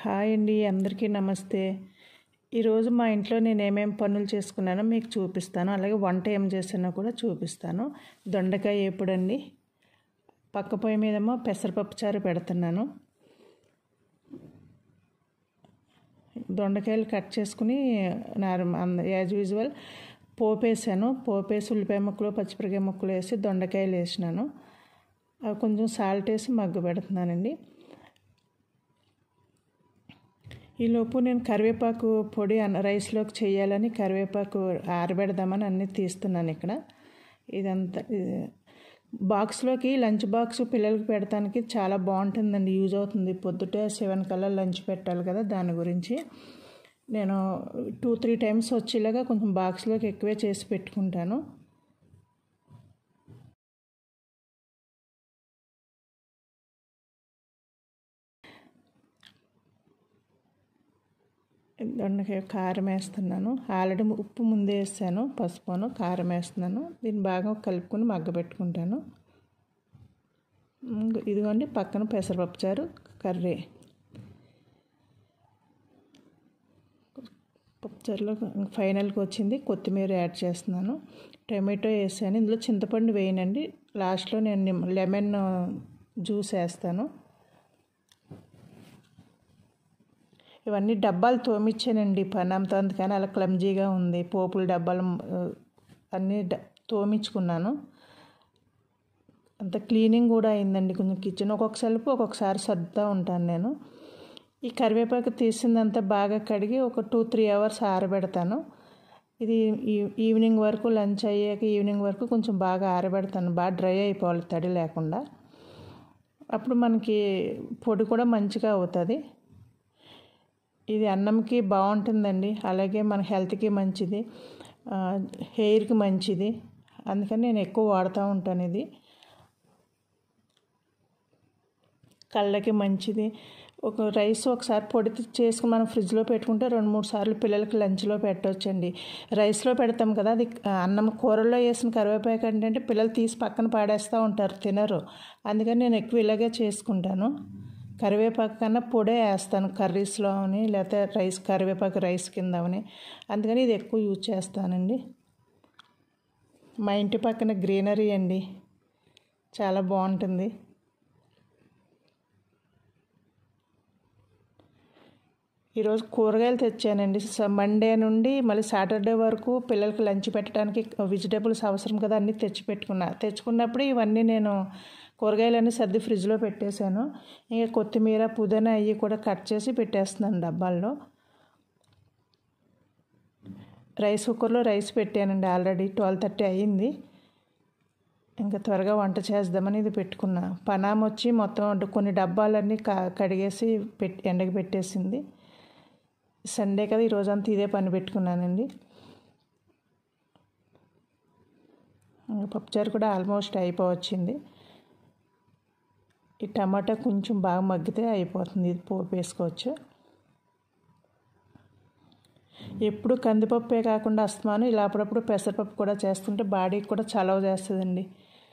hi అండి అందరికీ నమస్తే ఈరోజు మా ఇంట్లో నేను ఏమేం పనులు చేసుకున్నానో మీకు చూపిస్తాను అలాగే వంట ఏం చేసానో కూడా చూపిస్తాను దొండకాయ ఎప్పుడండి పక్క పొయ్యి మీదేమో పెసరపప్పు చారు పెడుతున్నాను దొండకాయలు కట్ చేసుకుని నార్మల్ యాజ్ యూజువల్ పోపేసాను పోపేసి ఉల్లిపాయ ముక్కలు పచ్చిమిరకాయ ముక్కలు వేసి దొండకాయలు వేసినాను అవి కొంచెం సాల్ట్ వేసి మగ్గు పెడుతున్నానండి ఈలోపు నేను కరివేపాకు పొడి అన్న రైస్లోకి చేయాలని కరివేపాకు ఆరబెడదామని అన్నీ తీస్తున్నాను ఇక్కడ ఇదంతా బాక్స్లోకి లంచ్ బాక్స్ పిల్లలకి పెడటానికి చాలా బాగుంటుందండి యూజ్ అవుతుంది పొద్దుటే సెవెన్ కల్లా లంచ్ పెట్టాలి కదా దాని గురించి నేను టూ త్రీ టైమ్స్ వచ్చేలాగా కొంచెం బాక్స్లోకి ఎక్కువే చేసి పెట్టుకుంటాను దొండకాయ కారం వేస్తున్నాను ఆల్రెడీ ఉప్పు ముందే వేసాను పసుపును కారం వేస్తున్నాను దీన్ని బాగా కలుపుకొని మగ్గబెట్టుకుంటాను ఇదిగోండి పక్కన పెసరపప్పు చారు కర్రీ పప్పుచారులో ఫైనల్కి వచ్చింది కొత్తిమీర యాడ్ చేస్తున్నాను టమాటో వేసాను ఇందులో చింతపండు వేయనండి లాస్ట్లో నేను లెమన్ జ్యూస్ వేస్తాను ఇవన్నీ డబ్బాలు తోమిచ్చానండి పనంతో అందుకని అలా క్లమ్జీగా ఉంది పోపుల డబ్బాలు అన్నీ తోమించుకున్నాను అంత క్లీనింగ్ కూడా అయిందండి కొంచెం కిచెన్ ఒక్కొక్కసారి ఒక్కొక్కసారి సర్దుతూ ఉంటాను నేను ఈ కరివేపాకు తీసిందంతా బాగా కడిగి ఒక టూ త్రీ అవర్స్ ఆరబెడతాను ఇది ఈవినింగ్ వరకు లంచ్ అయ్యాక ఈవినింగ్ వరకు కొంచెం బాగా ఆరబెడతాను బాగా డ్రై అయిపోవాలి తడి లేకుండా అప్పుడు మనకి పొడి కూడా మంచిగా అవుతుంది ఇది అన్నంకి బాగుంటుందండి అలాగే మన హెల్త్కి మంచిది హెయిర్కి మంచిది అందుకని నేను ఎక్కువ వాడుతూ ఉంటాను ఇది కళ్ళకి మంచిది ఒక రైస్ ఒకసారి పొడి చేసుకుని మనం ఫ్రిడ్జ్లో పెట్టుకుంటే రెండు మూడు సార్లు పిల్లలకి లంచ్లో పెట్టవచ్చండి రైస్లో పెడతాం కదా అది అన్నం కూరల్లో వేసిన కరివేపాకు అంటే పిల్లలు తీసి పక్కన పాడేస్తూ ఉంటారు తినరు అందుకని నేను ఎక్కువ ఇలాగే చేసుకుంటాను కరివేపాకు కన్నా పొడే వేస్తాను కర్రీస్లో అని లేకపోతే రైస్ కరివేపాకు రైస్ కింద అని అందుకని ఇది ఎక్కువ యూజ్ చేస్తానండి మా ఇంటి పక్కన గ్రీనరీ అండి చాలా బాగుంటుంది ఈరోజు కూరగాయలు తెచ్చానండి మండే నుండి మళ్ళీ సాటర్డే వరకు పిల్లలకి లంచ్ పెట్టడానికి వెజిటేబుల్స్ అవసరం కదా అన్నీ తెచ్చి పెట్టుకున్నా తెచ్చుకున్నప్పుడు ఇవన్నీ నేను కూరగాయలన్నీ సర్ది ఫ్రిడ్జ్లో పెట్టేశాను ఇంకా కొత్తిమీర పుదీనా అవి కూడా కట్ చేసి పెట్టేస్తున్నాను డబ్బాల్లో రైస్ కుక్కర్లో రైస్ పెట్టానండి ఆల్రెడీ ట్వెల్వ్ థర్టీ అయ్యింది ఇంకా త్వరగా వంట చేద్దామని ఇది పెట్టుకున్నా పనామ వచ్చి మొత్తం కొన్ని డబ్బాలన్నీ కడిగేసి పెట్టి ఎండకి పెట్టేసింది సండే కదా ఈరోజంతా ఇదే పని పెట్టుకున్నానండి పప్పుచారు కూడా ఆల్మోస్ట్ అయిపోవచ్చింది ఈ టమాటా కొంచెం బాగా మగ్గితే అయిపోతుంది ఇది పోపు వేసుకోవచ్చు ఎప్పుడు కందిపప్పే కాకుండా అస్తమాను ఇలా అప్పుడప్పుడు పెసరపప్పు కూడా చేస్తుంటే బాడీకి కూడా చలవ చేస్తుందండి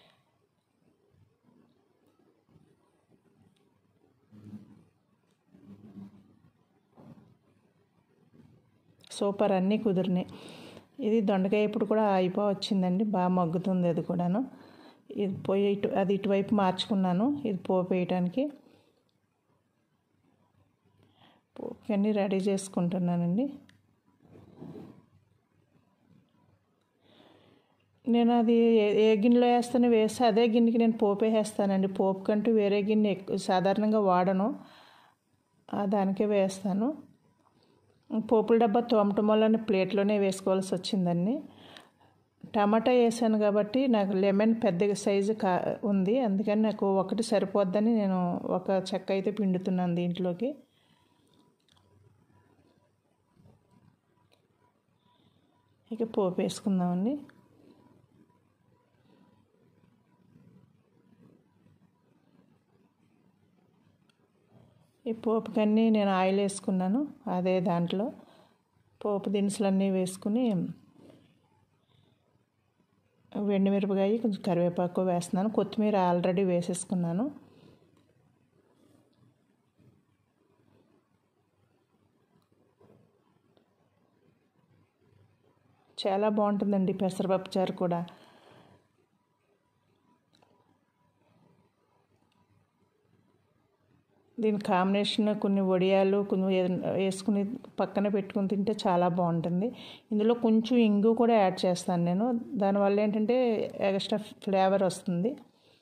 సూపర్ అన్నీ కుదిరినాయి ఇది దొండకాయ ఇప్పుడు కూడా అయిపోవచ్చిందండి బాగా మగ్గుతుంది అది కూడాను ఇది పోయి ఇటు అది ఇటువైపు మార్చుకున్నాను ఇది పోపు వేయటానికి పోపుకన్నీ రెడీ చేసుకుంటున్నానండి నేను అది ఏ గిన్నెలో వేస్తానో వేస్తే అదే గిన్నెకి నేను పోపే వేస్తానండి పోపు కంటూ వేరే గిన్నె ఎక్కువ సాధారణంగా వాడను దానికే వేస్తాను పోపుల డబ్బా తోమటం వల్ల ప్లేట్లోనే వేసుకోవాల్సి వచ్చిందండి టమాటా వేసాను కాబట్టి నాకు లెమన్ పెద్ద సైజు కా ఉంది అందుకని నాకు ఒకటి సరిపోద్దని నేను ఒక చెక్క అయితే పిండుతున్నాను దీంట్లోకి ఇక పోపు వేసుకుందామండి ఈ పోపుకన్నీ నేను ఆయిల్ వేసుకున్నాను అదే దాంట్లో పోపు దినుసులన్నీ వేసుకుని మిరపకాయ కొంచెం కరివేపాకు వేస్తున్నాను కొత్తిమీర ఆల్రెడీ వేసేసుకున్నాను చాలా బాగుంటుందండి పెసరపప్పు చారు కూడా దీని కాంబినేషన్ కొన్ని వడియాలు కొన్ని వేసుకుని పక్కన పెట్టుకుని తింటే చాలా బాగుంటుంది ఇందులో కొంచెం ఇంగు కూడా యాడ్ చేస్తాను నేను దానివల్ల ఏంటంటే ఎక్స్ట్రా ఫ్లేవర్ వస్తుంది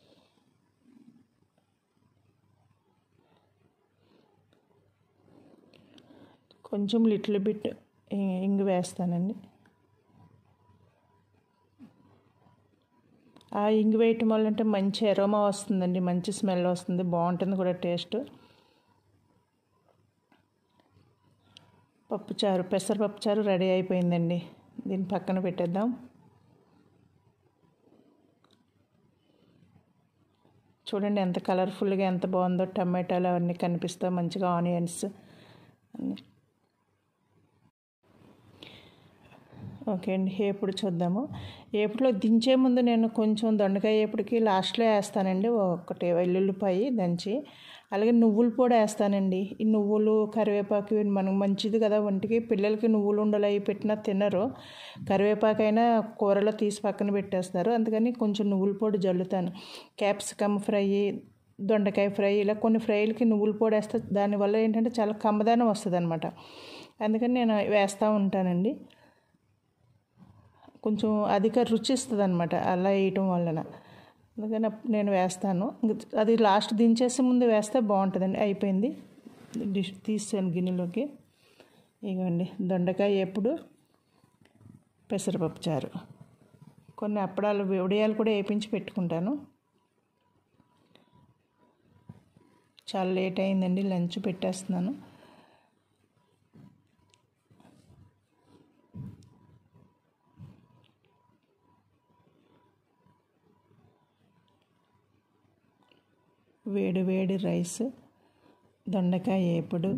కొంచెం లిటిల్ బిట్ ఇంగు వేస్తానండి ఆ ఇంగు వేయటం వల్ల అంటే మంచి ఎరోమా వస్తుందండి మంచి స్మెల్ వస్తుంది బాగుంటుంది కూడా టేస్ట్ పప్పుచారు పెసరపప్పుచారు రెడీ అయిపోయిందండి దీన్ని పక్కన పెట్టేద్దాం చూడండి ఎంత కలర్ఫుల్గా ఎంత బాగుందో టమాటాలు అవన్నీ కనిపిస్తా మంచిగా ఆనియన్స్ అన్నీ ఓకే అండి ఏపుడు చూద్దాము ఏపుడులో దించే ముందు నేను కొంచెం దొండకాయ ఏపుడికి లాస్ట్లో వేస్తానండి ఒకటి వెల్లుల్లిపాయి దంచి అలాగే నువ్వుల పొడి వేస్తానండి ఈ నువ్వులు కరివేపాకు మనకు మంచిది కదా ఒంటికి పిల్లలకి నువ్వులు ఉండలు అవి పెట్టినా తినరు కరివేపాకు అయినా కూరలో తీసి పక్కన పెట్టేస్తారు అందుకని కొంచెం నువ్వుల పొడి జల్లుతాను క్యాప్సికమ్ ఫ్రై దొండకాయ ఫ్రై ఇలా కొన్ని ఫ్రైలకి నువ్వుల పొడి వేస్తే దానివల్ల ఏంటంటే చాలా కమ్మదనం వస్తుంది అనమాట అందుకని నేను వేస్తూ ఉంటానండి కొంచెం అధిక రుచి ఇస్తుంది అనమాట అలా వేయటం వలన అందుకని నేను వేస్తాను అది లాస్ట్ దించేసే ముందు వేస్తే బాగుంటుందండి అయిపోయింది డిష్ తీసాను గిన్నెలోకి ఇగోండి దొండకాయ ఎప్పుడు పెసరపప్పు చారు కొన్ని అప్పడాలు ఉడియాలు కూడా వేయించి పెట్టుకుంటాను చాలా లేట్ అయిందండి లంచ్ పెట్టేస్తున్నాను వేడి వేడి రైస్ దొండకాయ ఏపుడు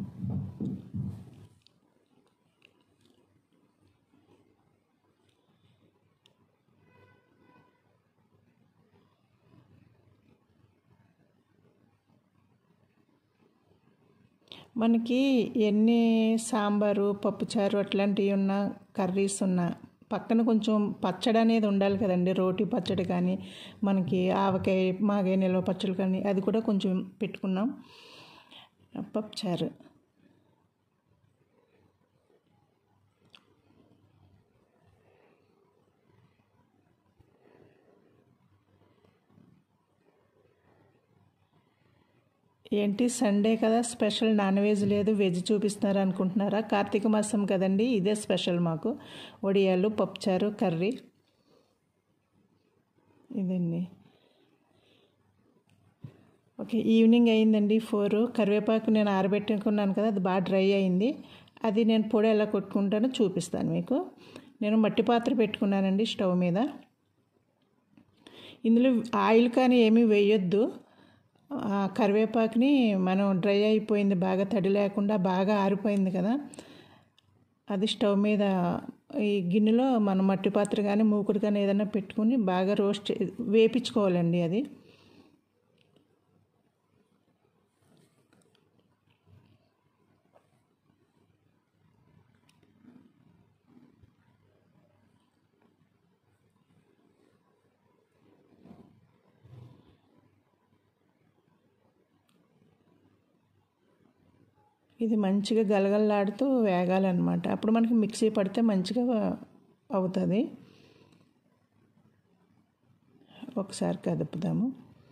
మనకి ఎన్ని సాంబారు పప్పుచారు అట్లాంటివి ఉన్నా కర్రీస్ ఉన్నా పక్కన కొంచెం పచ్చడి అనేది ఉండాలి కదండి రోటి పచ్చడి కానీ మనకి ఆవకాయ మాగాయ నిల్వ పచ్చడి కానీ అది కూడా కొంచెం పెట్టుకున్నాం పప్పుచారు ఏంటి సండే కదా స్పెషల్ నాన్ వెజ్ లేదు వెజ్ చూపిస్తున్నారు అనుకుంటున్నారా కార్తీక మాసం కదండి ఇదే స్పెషల్ మాకు వడియాలు పప్పుచారు కర్రీ ఇదండి ఓకే ఈవినింగ్ అయిందండి ఫోర్ కరివేపాకు నేను ఆరబెట్టుకున్నాను కదా అది బాగా డ్రై అయింది అది నేను పొడి ఎలా కొట్టుకుంటానో చూపిస్తాను మీకు నేను మట్టి పాత్ర పెట్టుకున్నానండి స్టవ్ మీద ఇందులో ఆయిల్ కానీ ఏమీ వేయొద్దు కరివేపాకుని మనం డ్రై అయిపోయింది బాగా తడి లేకుండా బాగా ఆరిపోయింది కదా అది స్టవ్ మీద ఈ గిన్నెలో మనం మట్టి పాత్ర కానీ మూకుడు కానీ ఏదైనా పెట్టుకుని బాగా రోస్ట్ వేపించుకోవాలండి అది ఇది మంచిగా గలగలలాడుతూ వేగాలన్నమాట అప్పుడు మనకి మిక్సీ పడితే మంచిగా అవుతుంది ఒకసారి కదుపుదాము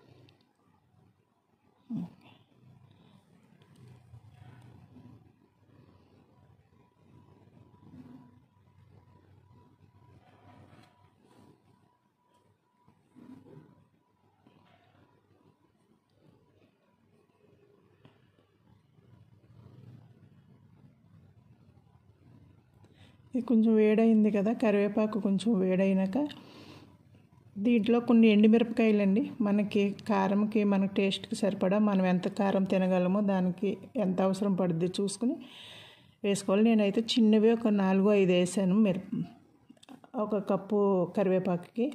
ఇది కొంచెం వేడైంది కదా కరివేపాకు కొంచెం వేడైనాక దీంట్లో కొన్ని ఎండుమిరపకాయలండి మనకి కారంకి మన టేస్ట్కి సరిపడా మనం ఎంత కారం తినగలమో దానికి ఎంత అవసరం పడుద్ది చూసుకుని వేసుకోవాలి నేనైతే చిన్నవి ఒక నాలుగు ఐదు వేసాను మిరప ఒక కప్పు కరివేపాకుకి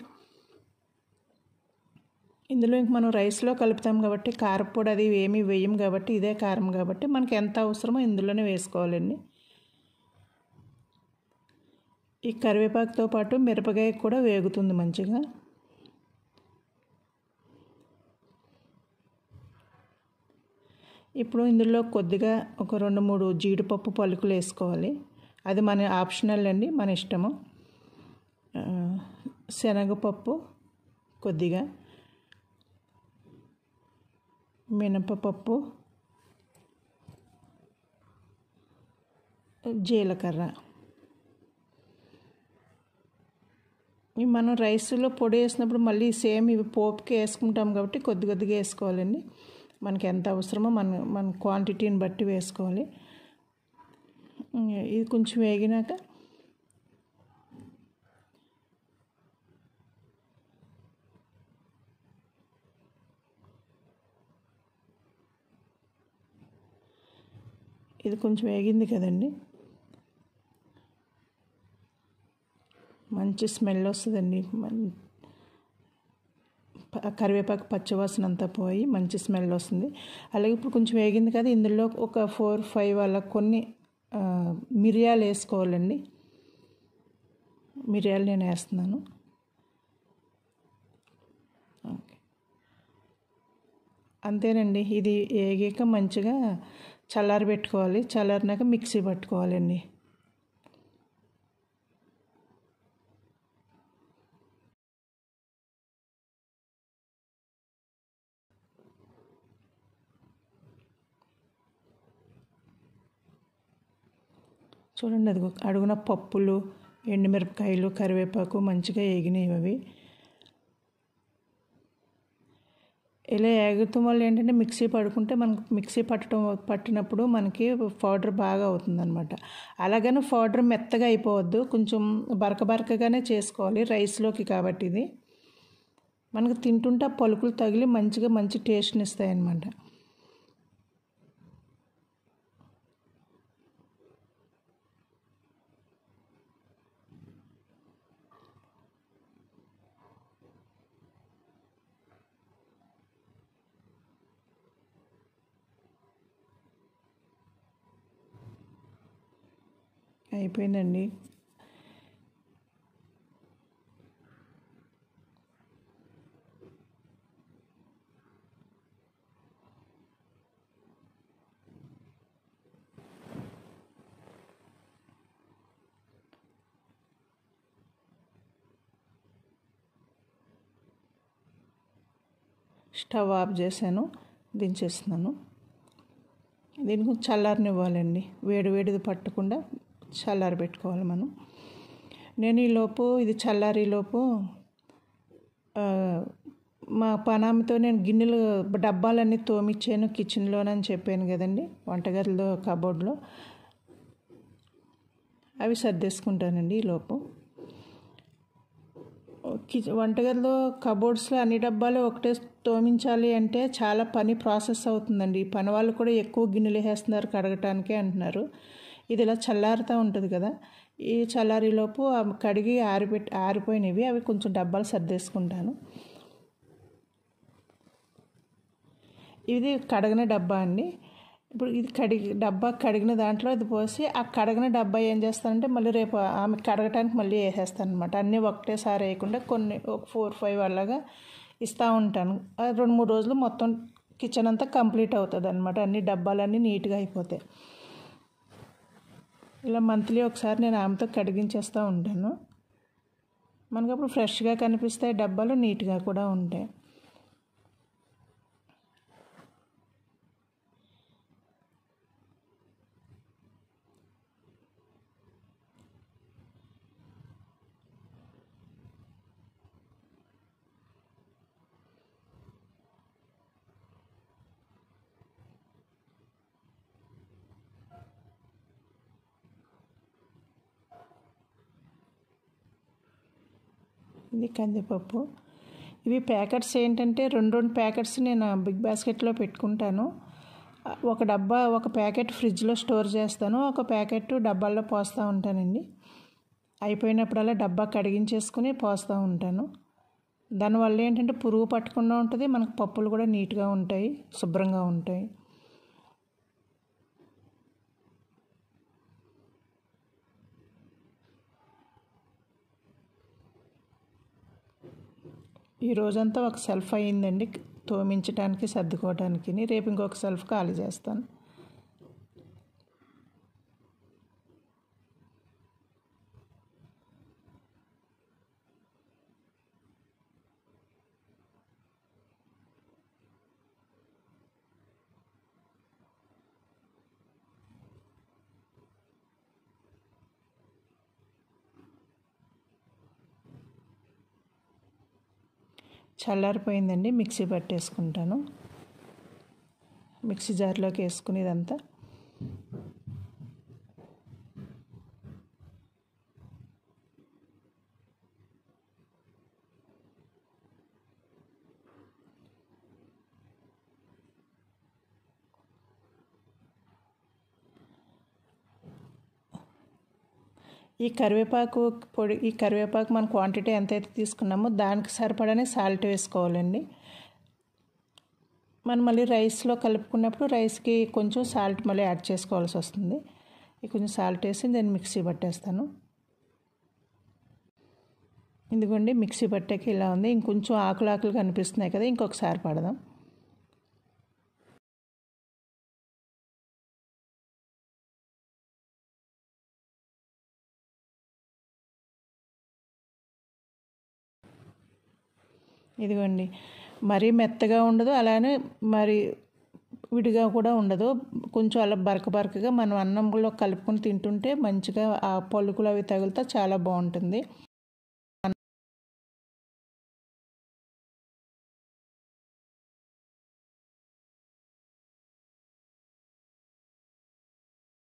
ఇందులో ఇంక మనం రైస్లో కలుపుతాం కాబట్టి కారపొడి అది ఏమీ వేయం కాబట్టి ఇదే కారం కాబట్టి మనకి ఎంత అవసరమో ఇందులోనే వేసుకోవాలండి ఈ కరివేపాకుతో పాటు మిరపకాయ కూడా వేగుతుంది మంచిగా ఇప్పుడు ఇందులో కొద్దిగా ఒక రెండు మూడు జీడిపప్పు పలుకులు వేసుకోవాలి అది మన ఆప్షనల్ అండి మన ఇష్టము శనగపప్పు కొద్దిగా మినపపప్పు జీలకర్ర ఇవి మనం రైస్లో పొడి వేసినప్పుడు మళ్ళీ సేమ్ ఇవి పోపుకి వేసుకుంటాం కాబట్టి కొద్ది కొద్దిగా వేసుకోవాలండి మనకి ఎంత అవసరమో మన మన క్వాంటిటీని బట్టి వేసుకోవాలి ఇది కొంచెం వేగినాక ఇది కొంచెం వేగింది కదండి మంచి స్మెల్ వస్తుందండి కరివేపాకు పచ్చివాసన అంతా పోయి మంచి స్మెల్ వస్తుంది అలాగే ఇప్పుడు కొంచెం వేగింది కదా ఇందులో ఒక ఫోర్ ఫైవ్ అలా కొన్ని మిరియాలు వేసుకోవాలండి మిరియాలు నేను వేస్తున్నాను ఓకే అంతేనండి ఇది వేగాక మంచిగా చల్లారి పెట్టుకోవాలి చల్లారినాక మిక్సీ పట్టుకోవాలండి చూడండి అది అడుగున పప్పులు ఎండుమిరపకాయలు కరివేపాకు మంచిగా వేగినాయి అవి ఇలా ఏగుతాం వల్ల ఏంటంటే మిక్సీ పడుకుంటే మనకు మిక్సీ పట్టడం పట్టినప్పుడు మనకి పౌడర్ బాగా అవుతుంది అనమాట అలాగని పౌడర్ మెత్తగా అయిపోవద్దు కొంచెం బరక బరకగానే చేసుకోవాలి రైస్లోకి కాబట్టి ఇది మనకు తింటుంటే పలుకులు తగిలి మంచిగా మంచి టేస్ట్ని ఇస్తాయి అన్నమాట అయిపోయిందండి స్టవ్ ఆఫ్ చేశాను దించేస్తున్నాను దీనికి చల్లారనివ్వాలండి వేడి వేడిది పట్టకుండా చల్లారి పెట్టుకోవాలి మనం నేను ఈ లోపు ఇది చల్లారి లోపు మా పనామితో నేను గిన్నెలు డబ్బాలన్నీ తోమిచ్చాను కిచెన్లోనని చెప్పాను కదండి వంటగదిలో కబోర్డ్లో అవి సర్దేసుకుంటానండి ఈ లోపు కిచెన్ వంటగదిలో కబోర్డ్స్లో అన్ని డబ్బాలు ఒకటే తోమించాలి అంటే చాలా పని ప్రాసెస్ అవుతుందండి పని వాళ్ళు కూడా ఎక్కువ గిన్నెలు వేస్తున్నారు కడగటానికే అంటున్నారు ఇది ఇలా చల్లారుతూ ఉంటుంది కదా ఈ చల్లారిలోపు కడిగి ఆరిపెట్టి ఆరిపోయినవి అవి కొంచెం డబ్బాలు సర్దేసుకుంటాను ఇది కడగిన డబ్బా అండి ఇప్పుడు ఇది కడిగి డబ్బా కడిగిన దాంట్లో ఇది పోసి ఆ కడగిన డబ్బా ఏం చేస్తానంటే మళ్ళీ రేపు ఆమె కడగటానికి మళ్ళీ వేసేస్తాను అనమాట అన్నీ ఒకటేసారి వేయకుండా కొన్ని ఒక ఫోర్ ఫైవ్ అలాగా ఇస్తూ ఉంటాను రెండు మూడు రోజులు మొత్తం కిచెన్ అంతా కంప్లీట్ అవుతుంది అనమాట అన్ని డబ్బాలన్నీ నీట్గా అయిపోతాయి ఇలా మంత్లీ ఒకసారి నేను ఆమెతో కడిగించేస్తూ ఉంటాను మనకు అప్పుడు ఫ్రెష్గా కనిపిస్తాయి డబ్బాలు నీట్గా కూడా ఉంటాయి ఇది కందిపప్పు ఇవి ప్యాకెట్స్ ఏంటంటే రెండు రెండు ప్యాకెట్స్ నేను బిగ్ బాస్కెట్లో పెట్టుకుంటాను ఒక డబ్బా ఒక ప్యాకెట్ ఫ్రిడ్జ్లో స్టోర్ చేస్తాను ఒక ప్యాకెట్ డబ్బాల్లో పోస్తూ ఉంటానండి అయిపోయినప్పుడల్లా డబ్బా కడిగించేసుకుని పోస్తూ ఉంటాను దానివల్ల ఏంటంటే పురుగు పట్టకుండా ఉంటుంది మనకు పప్పులు కూడా నీట్గా ఉంటాయి శుభ్రంగా ఉంటాయి ఈ రోజంతా ఒక సెల్ఫ్ అయ్యిందండి తోమించడానికి సర్దుకోవడానికి రేపు ఇంకొక సెల్ఫ్ ఖాళీ చేస్తాను చల్లారిపోయిందండి మిక్సీ పట్టేసుకుంటాను మిక్సీ జార్లోకి వేసుకుని ఇదంతా ఈ కరివేపాకు పొడి ఈ కరివేపాకు మన క్వాంటిటీ ఎంతైతే తీసుకున్నామో దానికి సరిపడానే సాల్ట్ వేసుకోవాలండి మనం మళ్ళీ రైస్లో కలుపుకున్నప్పుడు రైస్కి కొంచెం సాల్ట్ మళ్ళీ యాడ్ చేసుకోవాల్సి వస్తుంది కొంచెం సాల్ట్ వేసి నేను మిక్సీ పట్టేస్తాను ఇదిగోండి మిక్సీ పట్టాక ఇలా ఉంది ఇంకొంచెం ఆకులు ఆకులు కనిపిస్తున్నాయి కదా ఇంకొకసారి పడదాం ఇదిగోండి మరీ మెత్తగా ఉండదు అలానే మరి విడిగా కూడా ఉండదు కొంచెం అలా బరక బరకగా మనం అన్నంలో కలుపుకొని తింటుంటే మంచిగా ఆ పలుకులు అవి తగిలితే చాలా బాగుంటుంది